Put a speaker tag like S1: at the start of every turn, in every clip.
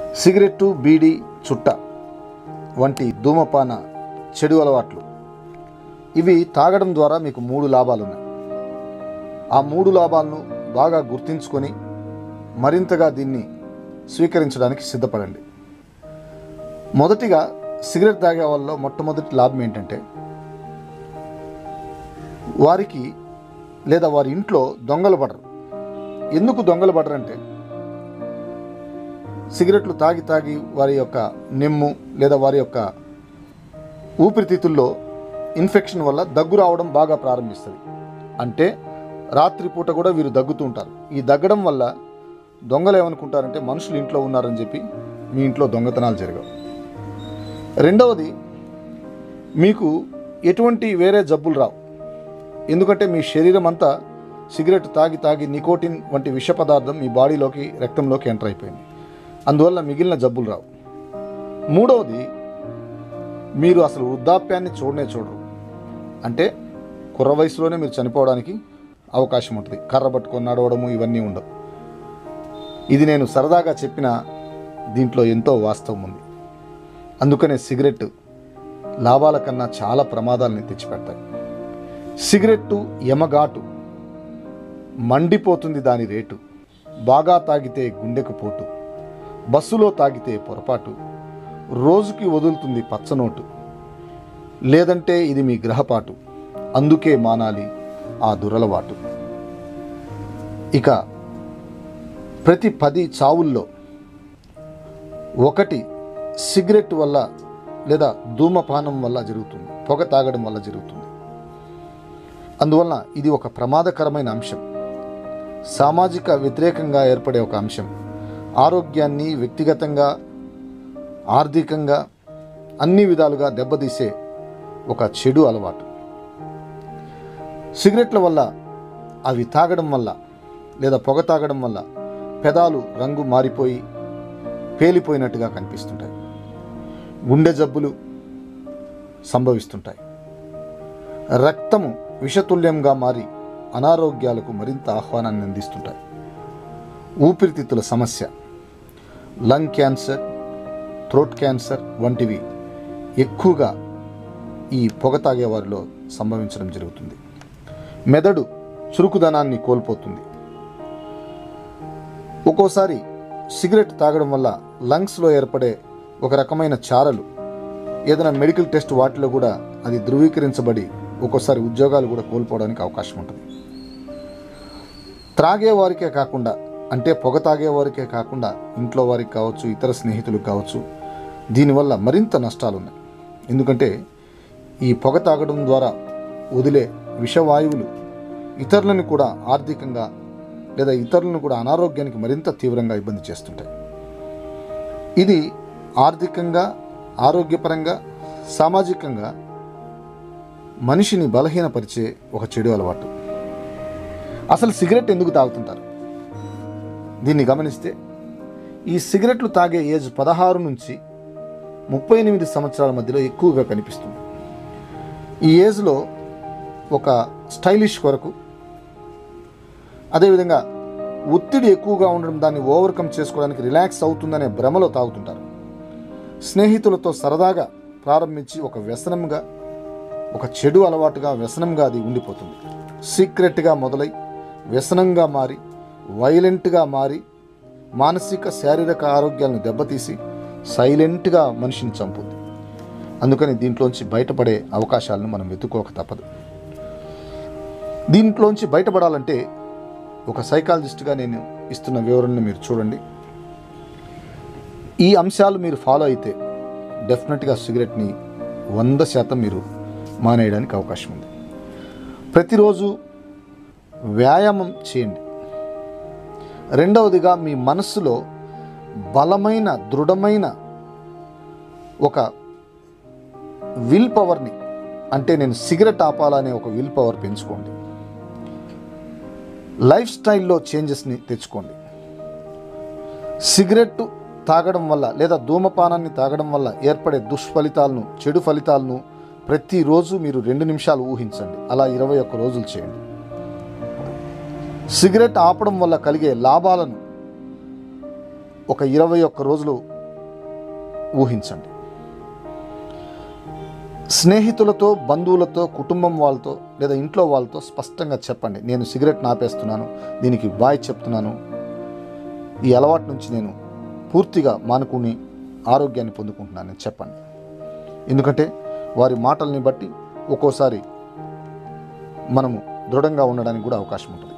S1: cigarette బీడి చుట్ట వంటి ధూమపాన చెడు అలవాట్లు ఇవి తాగడం ద్వారా మీకు మూడు లాభాలు ఉన్నాయి ఆ మూడు లాభాలను బాగా గుర్తించుకొని మరింతగా దీన్ని స్వీకరించడానికి సిద్ధపడండి మొదటిగా సిగరెట్ తాగే వాళ్ళలో మొట్టమొదటి లాభం ఏంటంటే వారికి లేదా వారి ఇంట్లో దొంగలు పడరు ఎందుకు దొంగలు పడరంటే సిగరెట్లు తాగి తాగి వారి యొక్క నెమ్ము లేదా వారి యొక్క ఊపిరితిత్తుల్లో ఇన్ఫెక్షన్ వల్ల దగ్గు రావడం బాగా ప్రారంభిస్తుంది అంటే రాత్రిపూట కూడా వీరు దగ్గుతూ ఉంటారు ఈ దగ్గడం వల్ల దొంగలు ఏమనుకుంటారంటే మనుషులు ఇంట్లో ఉన్నారని చెప్పి మీ ఇంట్లో దొంగతనాలు జరగవు రెండవది మీకు ఎటువంటి వేరే జబ్బులు రావు ఎందుకంటే మీ శరీరం అంతా సిగరెట్ తాగి తాగి నికోటిన్ వంటి విష పదార్థం మీ బాడీలోకి రక్తంలోకి ఎంటర్ అయిపోయింది అందువల్ల మిగిలిన జబ్బులు రావు మూడవది మీరు అసలు వృద్ధాప్యాన్ని చూడనే చూడరు అంటే కుర్ర వయసులోనే మీరు చనిపోవడానికి అవకాశం ఉంటుంది కర్ర పట్టుకొని నడవడము ఇవన్నీ ఉండవు ఇది నేను సరదాగా చెప్పిన దీంట్లో ఎంతో వాస్తవం ఉంది అందుకనే సిగరెట్ లాభాల కన్నా చాలా ప్రమాదాలని తెచ్చిపెడతాయి సిగరెట్టు యమగాటు మండిపోతుంది దాని రేటు బాగా తాగితే గుండెకు పోటు బస్సులో తాగితే పొరపాటు రోజుకి వదులుతుంది పచ్చనోటు లేదంటే ఇది మీ గ్రహపాటు అందుకే మానాలి ఆ దురలవాటు ఇక ప్రతి పది చావుల్లో ఒకటి సిగరెట్ వల్ల లేదా ధూమపానం వల్ల జరుగుతుంది పొగ తాగడం వల్ల జరుగుతుంది అందువలన ఇది ఒక ప్రమాదకరమైన అంశం సామాజిక వ్యతిరేకంగా ఏర్పడే ఒక అంశం ఆరోగ్యాన్ని వ్యక్తిగతంగా ఆర్థికంగా అన్ని విధాలుగా దెబ్బతీసే ఒక చెడు అలవాటు సిగరెట్ల వల్ల అవి తాగడం వల్ల లేదా పొగ తాగడం వల్ల పెదాలు రంగు మారిపోయి పేలిపోయినట్టుగా కనిపిస్తుంటాయి గుండె జబ్బులు సంభవిస్తుంటాయి రక్తము విషతుల్యంగా మారి అనారోగ్యాలకు మరింత ఆహ్వానాన్ని అందిస్తుంటాయి ఊపిరితిత్తుల సమస్య లంగ్ క్యాన్సర్ థ్రోట్ క్యాన్సర్ వంటివి ఎక్కువగా ఈ పొగ తాగే వారిలో సంభవించడం జరుగుతుంది మెదడు చురుకుదనాన్ని కోల్పోతుంది ఒక్కోసారి సిగరెట్ తాగడం వల్ల లంగ్స్లో ఏర్పడే ఒక రకమైన చారలు ఏదైనా మెడికల్ టెస్ట్ వాటిలో కూడా అది ధృవీకరించబడి ఒక్కోసారి ఉద్యోగాలు కూడా కోల్పోవడానికి అవకాశం ఉంటుంది త్రాగే వారికే కాకుండా అంటే పొగ తాగే వారికే కాకుండా ఇంట్లో వారికి కావచ్చు ఇతర స్నేహితులకు కావచ్చు దీనివల్ల మరింత నష్టాలు ఉన్నాయి ఎందుకంటే ఈ పొగ తాగడం ద్వారా వదిలే విషవాయువులు ఇతరులను కూడా ఆర్థికంగా లేదా ఇతరులను కూడా అనారోగ్యానికి మరింత తీవ్రంగా ఇబ్బంది చేస్తుంటాయి ఇది ఆర్థికంగా ఆరోగ్యపరంగా సామాజికంగా మనిషిని బలహీనపరిచే ఒక చెడు అలవాటు అసలు సిగరెట్ ఎందుకు తాగుతుంటారు దీన్ని గమనిస్తే ఈ సిగరెట్లు తాగే ఏజ్ పదహారు నుంచి ముప్పై ఎనిమిది సంవత్సరాల మధ్యలో ఎక్కువగా కనిపిస్తుంది ఈ ఏజ్లో ఒక స్టైలిష్ కొరకు అదేవిధంగా ఒత్తిడి ఎక్కువగా ఉండడం దాన్ని ఓవర్కమ్ చేసుకోవడానికి రిలాక్స్ అవుతుందనే భ్రమలో తాగుతుంటారు స్నేహితులతో సరదాగా ప్రారంభించి ఒక వ్యసనంగా ఒక చెడు అలవాటుగా వ్యసనంగా అది ఉండిపోతుంది సీక్రెట్గా మొదలై వ్యసనంగా మారి వైలెంట్గా మారి మానసిక శారీరక ఆరోగ్యాలను దెబ్బతీసి సైలెంట్గా మనిషిని చంపుద్ది అందుకని దీంట్లోంచి బయటపడే అవకాశాలను మనం వెతుక్కోక తప్పదు దీంట్లోంచి బయటపడాలంటే ఒక సైకాలజిస్ట్గా నేను ఇస్తున్న వివరణను మీరు చూడండి ఈ అంశాలు మీరు ఫాలో అయితే డెఫినెట్గా సిగరెట్ని వంద శాతం మీరు మానేయడానికి అవకాశం ఉంది ప్రతిరోజు వ్యాయామం చేయండి రెండవదిగా మీ మనస్సులో బలమైన దృఢమైన ఒక విల్ పవర్ని అంటే నేను సిగరెట్ ఆపాలనే ఒక విల్ పవర్ పెంచుకోండి లైఫ్ స్టైల్లో చేంజెస్ని తెచ్చుకోండి సిగరెట్ తాగడం వల్ల లేదా ధూమపానాన్ని తాగడం వల్ల ఏర్పడే దుష్ఫలితాలను చెడు ఫలితాలను ప్రతిరోజు మీరు రెండు నిమిషాలు ఊహించండి అలా ఇరవై ఒక్క రోజులు చేయండి సిగరెట్ ఆపడం వల్ల కలిగే లాభాలను ఒక ఇరవై ఒక్క రోజులు ఊహించండి స్నేహితులతో బంధువులతో కుటుంబం వాళ్ళతో లేదా ఇంట్లో వాళ్ళతో స్పష్టంగా చెప్పండి నేను సిగరెట్ నాపేస్తున్నాను దీనికి బాయ్ చెప్తున్నాను ఈ అలవాటు నుంచి నేను పూర్తిగా మానుకుని ఆరోగ్యాన్ని పొందుకుంటున్నానని చెప్పండి ఎందుకంటే వారి మాటల్ని బట్టి ఒక్కోసారి మనము దృఢంగా ఉండడానికి కూడా అవకాశం ఉంటుంది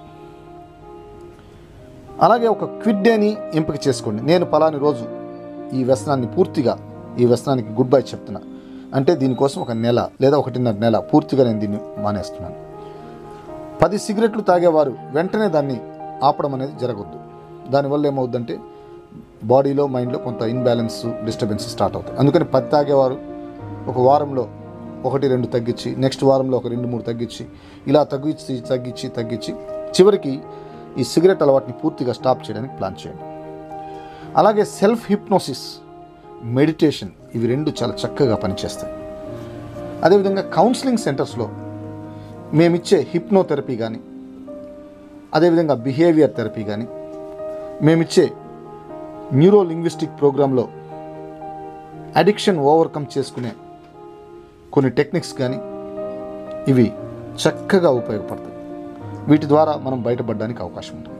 S1: అలాగే ఒక క్విడ్ డేని ఎంపిక చేసుకోండి నేను పలాని రోజు ఈ వ్యసనాన్ని పూర్తిగా ఈ వ్యసనానికి గుడ్ బై చెప్తున్నా అంటే దీనికోసం ఒక నెల లేదా ఒకటిన్నర నెల పూర్తిగా నేను దీన్ని మానేస్తున్నాను పది సిగరెట్లు తాగేవారు వెంటనే దాన్ని ఆపడం అనేది జరగొద్దు దానివల్ల ఏమవుద్దంటే బాడీలో మైండ్లో కొంత ఇన్బ్యాలెన్స్ డిస్టర్బెన్స్ స్టార్ట్ అవుతాయి అందుకని పది తాగేవారు ఒక వారంలో ఒకటి రెండు తగ్గించి నెక్స్ట్ వారంలో ఒక రెండు మూడు తగ్గించి ఇలా తగ్గించి తగ్గించి తగ్గించి చివరికి ఈ సిగరెట్ అలవాటుని పూర్తిగా స్టాప్ చేయడానికి ప్లాన్ చేయండి అలాగే సెల్ఫ్ హిప్నోసిస్ మెడిటేషన్ ఇవి రెండు చాలా చక్కగా పనిచేస్తాయి అదేవిధంగా కౌన్సిలింగ్ సెంటర్స్లో మేమిచ్చే హిప్నోథెరపీ కానీ అదేవిధంగా బిహేవియర్ థెరపీ కానీ మేమిచ్చే న్యూరో లింగ్విస్టిక్ ప్రోగ్రాంలో అడిక్షన్ ఓవర్కమ్ చేసుకునే కొన్ని టెక్నిక్స్ కానీ ఇవి చక్కగా ఉపయోగపడతాయి వీటి ద్వారా మనం బయటపడడానికి అవకాశం ఉంటుంది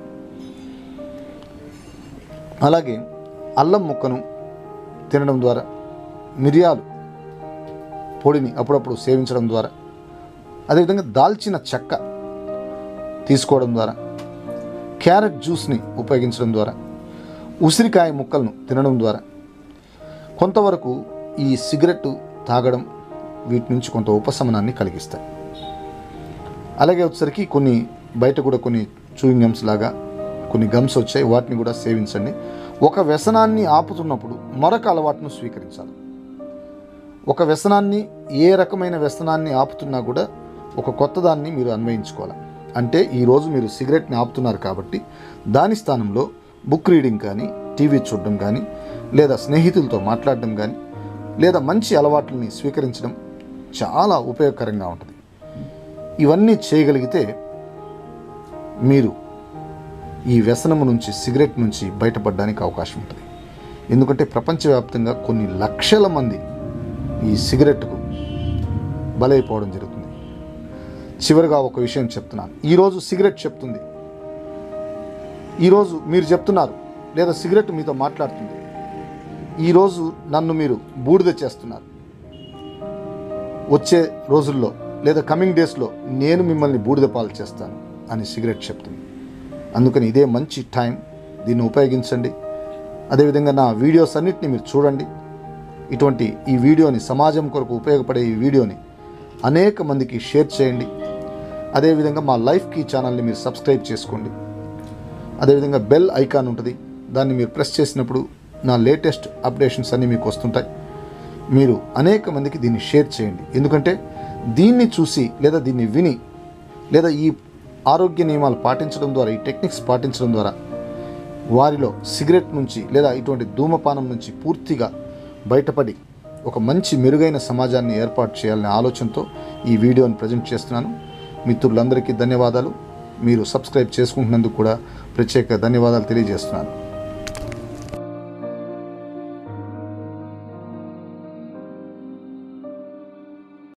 S1: అలాగే అల్లం ముక్కను తినడం ద్వారా మిరియాలు పొడిని అప్పుడప్పుడు సేవించడం ద్వారా అదేవిధంగా దాల్చిన చెక్క తీసుకోవడం ద్వారా క్యారెట్ జ్యూస్ని ఉపయోగించడం ద్వారా ఉసిరికాయ ముక్కలను తినడం ద్వారా కొంతవరకు ఈ సిగరెట్ తాగడం వీటి నుంచి కొంత ఉపశమనాన్ని కలిగిస్తాయి అలాగే వచ్చేసరికి కొన్ని బయట కూడా కొన్ని చూయింగ్ గమ్స్ లాగా కొన్ని గమ్స్ వచ్చాయి వాటిని కూడా సేవించండి ఒక వ్యసనాన్ని ఆపుతున్నప్పుడు మరొక అలవాటును స్వీకరించాలి ఒక వ్యసనాన్ని ఏ రకమైన వ్యసనాన్ని ఆపుతున్నా కూడా ఒక కొత్త దాన్ని మీరు అన్వయించుకోవాలి అంటే ఈరోజు మీరు సిగరెట్ని ఆపుతున్నారు కాబట్టి దాని స్థానంలో బుక్ రీడింగ్ కానీ టీవీ చూడడం కానీ లేదా స్నేహితులతో మాట్లాడడం కానీ లేదా మంచి అలవాట్లని స్వీకరించడం చాలా ఉపయోగకరంగా ఉంటుంది ఇవన్నీ చేయగలిగితే మీరు ఈ వ్యసనము నుంచి సిగరెట్ నుంచి బయటపడడానికి అవకాశం ఉంటుంది ఎందుకంటే ప్రపంచవ్యాప్తంగా కొన్ని లక్షల మంది ఈ సిగరెట్కు బలైపోవడం జరుగుతుంది చివరిగా ఒక విషయం చెప్తున్నాను ఈరోజు సిగరెట్ చెప్తుంది ఈరోజు మీరు చెప్తున్నారు లేదా సిగరెట్ మీతో మాట్లాడుతుంది ఈరోజు నన్ను మీరు బూడిద చేస్తున్నారు వచ్చే రోజుల్లో లేదా కమింగ్ డేస్లో నేను మిమ్మల్ని బూడిద పాలు చేస్తాను అని సిగరెట్ చెప్తుంది అందుకని ఇదే మంచి టైం దీన్ని ఉపయోగించండి అదేవిధంగా నా వీడియోస్ అన్నిటిని మీరు చూడండి ఇటువంటి ఈ వీడియోని సమాజం కొరకు ఉపయోగపడే ఈ వీడియోని అనేక మందికి షేర్ చేయండి అదేవిధంగా మా లైఫ్ కీ ఛానల్ని మీరు సబ్స్క్రైబ్ చేసుకోండి అదేవిధంగా బెల్ ఐకాన్ ఉంటుంది దాన్ని మీరు ప్రెస్ చేసినప్పుడు నా లేటెస్ట్ అప్డేషన్స్ అన్నీ మీకు వస్తుంటాయి మీరు అనేక మందికి దీన్ని షేర్ చేయండి ఎందుకంటే దీన్ని చూసి లేదా దీన్ని విని లేదా ఈ ఆరోగ్య నియమాలు పాటించడం ద్వారా ఈ టెక్నిక్స్ పాటించడం ద్వారా వారిలో సిగరెట్ నుంచి లేదా ఇటువంటి ధూమపానం నుంచి పూర్తిగా బయటపడి ఒక మంచి మెరుగైన సమాజాన్ని ఏర్పాటు చేయాలనే ఆలోచనతో ఈ వీడియోని ప్రజెంట్ చేస్తున్నాను మిత్రులందరికీ ధన్యవాదాలు మీరు సబ్స్క్రైబ్ చేసుకుంటున్నందుకు కూడా ప్రత్యేక ధన్యవాదాలు తెలియజేస్తున్నాను